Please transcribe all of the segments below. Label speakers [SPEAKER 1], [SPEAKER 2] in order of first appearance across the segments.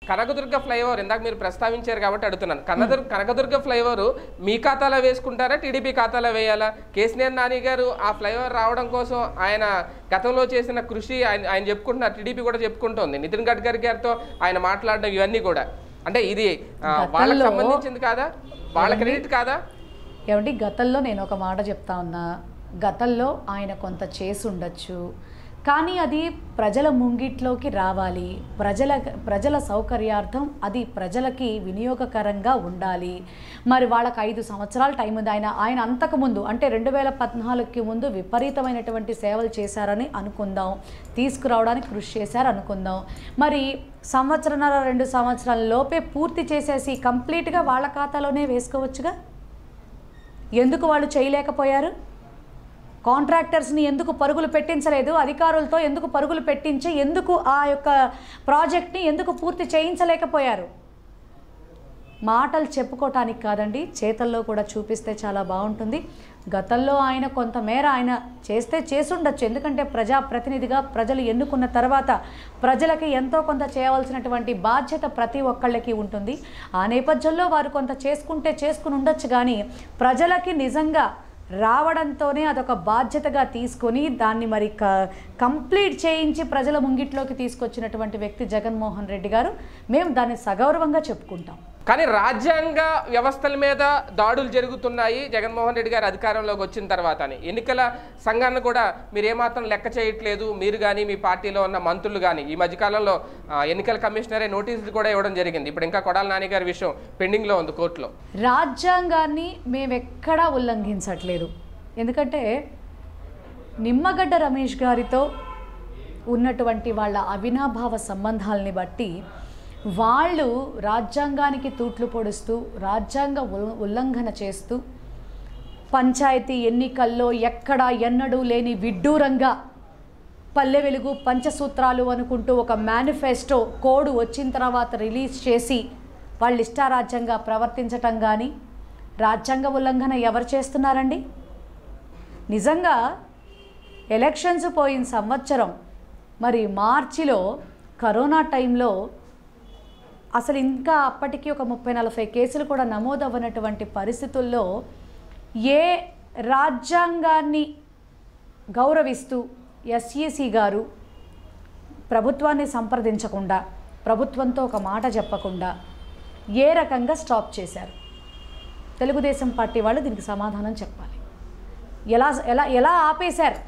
[SPEAKER 1] Kanakadurga flyover ఇందాక మీరు ప్రస్తావించారు కాబట్టి అడుగుతున్నాను కనదుర్గ కనకదుర్గ ఫ్లైఓవర్ మీ ఖాతాలో వేసుకుంటారా టీడీపీ ఖాతాలో వేయాలా కేసీఆర్ నాని గారు ఆ ఫ్లైఓవర్ రావడం కోసం ఆయన గతంలో చేసిన కృషి ఆయన ఆయన చెప్పుకుంటున్నారు టీడీపీ కూడా చెప్పుకుంటోంది నితిన్ గడ్కరీ గారితో ఆయన మాట్లాడడం ఇవన్నీ కూడా అంటే ఇది ఆ, వాళ్ళకి
[SPEAKER 2] గతంలో-
[SPEAKER 1] సంబంధించింది కాదా వాళ్ళ క్రెడిట్ కాదా
[SPEAKER 2] ఏమంటే గతంలో నేను ఒక మాట చెప్తా ఉన్నా గతంలో ఆయన కొంత చేసి ఉండొచ్చు కానీ అది ప్రజల ముంగిట్లోకి రావాలి ప్రజల ప్రజల సౌకర్యార్థం అది ప్రజలకి వినియోగకరంగా ఉండాలి మరి వాళ్ళకి ఐదు సంవత్సరాల టైం ఉంది ఆయన ఆయన అంతకుముందు అంటే రెండు వేల పద్నాలుగుకి ముందు విపరీతమైనటువంటి సేవలు చేశారని అనుకుందాం తీసుకురావడానికి కృషి చేశారు అనుకుందాం మరి సంవత్సరన్నర రెండు సంవత్సరాల లోపే పూర్తి చేసేసి కంప్లీట్గా వాళ్ళ ఖాతాలోనే వేసుకోవచ్చుగా ఎందుకు వాళ్ళు చేయలేకపోయారు కాంట్రాక్టర్స్ని ఎందుకు పరుగులు పెట్టించలేదు అధికారులతో ఎందుకు పరుగులు పెట్టించి ఎందుకు ఆ యొక్క ప్రాజెక్ట్ని ఎందుకు పూర్తి చేయించలేకపోయారు మాటలు చెప్పుకోవటానికి కాదండి చేతల్లో కూడా చూపిస్తే చాలా బాగుంటుంది గతంలో ఆయన కొంతమేర ఆయన చేస్తే చేసుండొచ్చు ఎందుకంటే ప్రజాప్రతినిధిగా ప్రజలు ఎన్నుకున్న తర్వాత ప్రజలకి ఎంతో కొంత చేయవలసినటువంటి బాధ్యత ప్రతి ఒక్కళ్ళకి ఉంటుంది ఆ నేపథ్యంలో వారు కొంత చేసుకుంటే చేసుకుని ఉండొచ్చు కానీ ప్రజలకి నిజంగా రావడంతోనే అదొక బాధ్యతగా తీసుకొని దాన్ని మరి క కంప్లీట్ చేయించి ప్రజల ముంగిట్లోకి తీసుకొచ్చినటువంటి వ్యక్తి జగన్మోహన్ రెడ్డి గారు మేము దాన్ని సగౌరవంగా చెప్పుకుంటాం
[SPEAKER 1] కానీ రాజ్యాంగ వ్యవస్థల మీద దాడులు జరుగుతున్నాయి జగన్మోహన్ రెడ్డి గారు అధికారంలోకి వచ్చిన తర్వాత అని ఎన్నికల సంఘాన్ని కూడా మీరు ఏమాత్రం లెక్క చేయట్లేదు మీరు కానీ మీ పార్టీలో ఉన్న మంత్రులు కానీ ఈ మధ్యకాలంలో ఆ, ఎన్నికల కమిషనరే నోటీసులు కూడా ఇవ్వడం జరిగింది ఇప్పుడు ఇంకా కొడాల నాని గారి విషయం పెండింగ్లో ఉంది కోర్టులో
[SPEAKER 2] రాజ్యాంగాన్ని మేమెక్కడా ఉల్లంఘించట్లేదు ఎందుకంటే నిమ్మగడ్డ రమేష్ గారితో ఉన్నటువంటి వాళ్ళ అవినాభావ సంబంధాలని బట్టి వాళ్ళు రాజ్యాంగానికి తూట్లు పొడుస్తూ రాజ్యాంగ ఉల్- ఉల్లంఘన చేస్తూ పంచాయతీ ఎన్నికల్లో ఎక్కడా ఎన్నడూ లేని విడ్డూరంగా పల్లె వెలుగు పంచసూత్రాలు అనుకుంటూ ఒక మేనిఫెస్టో కోడ్ వచ్చిన తర్వాత రిలీజ్ చేసి వాళ్ళు ఇష్టారాజ్యంగా ప్రవర్తించటం కానీ రాజ్యాంగ ఉల్లంఘన ఎవరు చేస్తున్నారండి నిజంగా ఎలక్షన్స్ పోయిన సంవత్సరం మరి మార్చిలో కరోనా టైంలో అసలు ఇంకా అప్పటికి ఒక ముప్పై నలభై కేసులు కూడా నమోదవ్వనటువంటి పరిస్థితుల్లో ఏ రాజ్యాంగాన్ని గౌరవిస్తూ ఎస్ఈసి గారు ప్రభుత్వాన్ని సంప్రదించకుండా ప్రభుత్వంతో ఒక మాట చెప్పకుండా ఏ రకంగా స్టాప్ చేశారు తెలుగుదేశం పార్టీ వాళ్ళు దీనికి సమాధానం చెప్పాలి ఎలా ఎలా ఎలా ఆపేశారు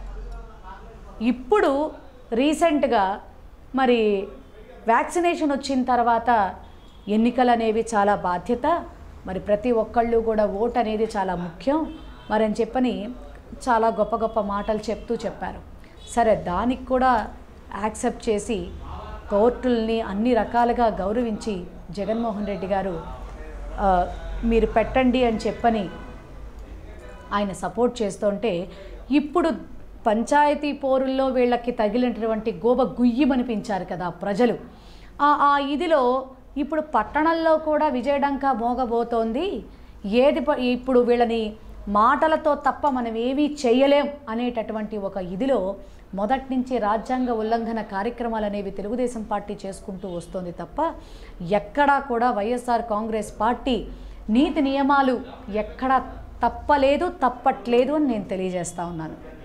[SPEAKER 2] ఇప్పుడు రీసెంట్గా మరి వ్యాక్సినేషన్ వచ్చిన తర్వాత ఎన్నికలు అనేవి చాలా బాధ్యత మరి ప్రతి ఒక్కళ్ళు కూడా ఓట్ అనేది చాలా ముఖ్యం మరి అని చెప్పని చాలా గొప్ప గొప్ప మాటలు చెప్తూ చెప్పారు సరే దానికి కూడా యాక్సెప్ట్ చేసి కోర్టుల్ని అన్ని రకాలుగా గౌరవించి జగన్మోహన్ రెడ్డి గారు ఆ, మీరు పెట్టండి అని చెప్పని ఆయన సపోర్ట్ చేస్తుంటే ఇప్పుడు పంచాయతీ పోరుల్లో వీళ్ళకి తగిలినటువంటి గోబ గుయ్యమనిపించారు కదా ప్రజలు ఆ ఆ ఇదిలో ఇప్పుడు పట్టణంలో కూడా విజయడంక మోగబోతోంది ఏది ప- ఇప్పుడు వీళ్ళని మాటలతో తప్ప మనం ఏమీ చేయలేం అనేటటువంటి ఒక ఇదిలో మొదటి నుంచి రాజ్యాంగ ఉల్లంఘన కార్యక్రమాలు అనేవి తెలుగుదేశం పార్టీ చేసుకుంటూ వస్తోంది తప్ప ఎక్కడా కూడా వైఎస్ఆర్ కాంగ్రెస్ పార్టీ నీతి నియమాలు ఎక్కడా తప్పలేదు తప్పట్లేదు అని నేను తెలియజేస్తా ఉన్నాను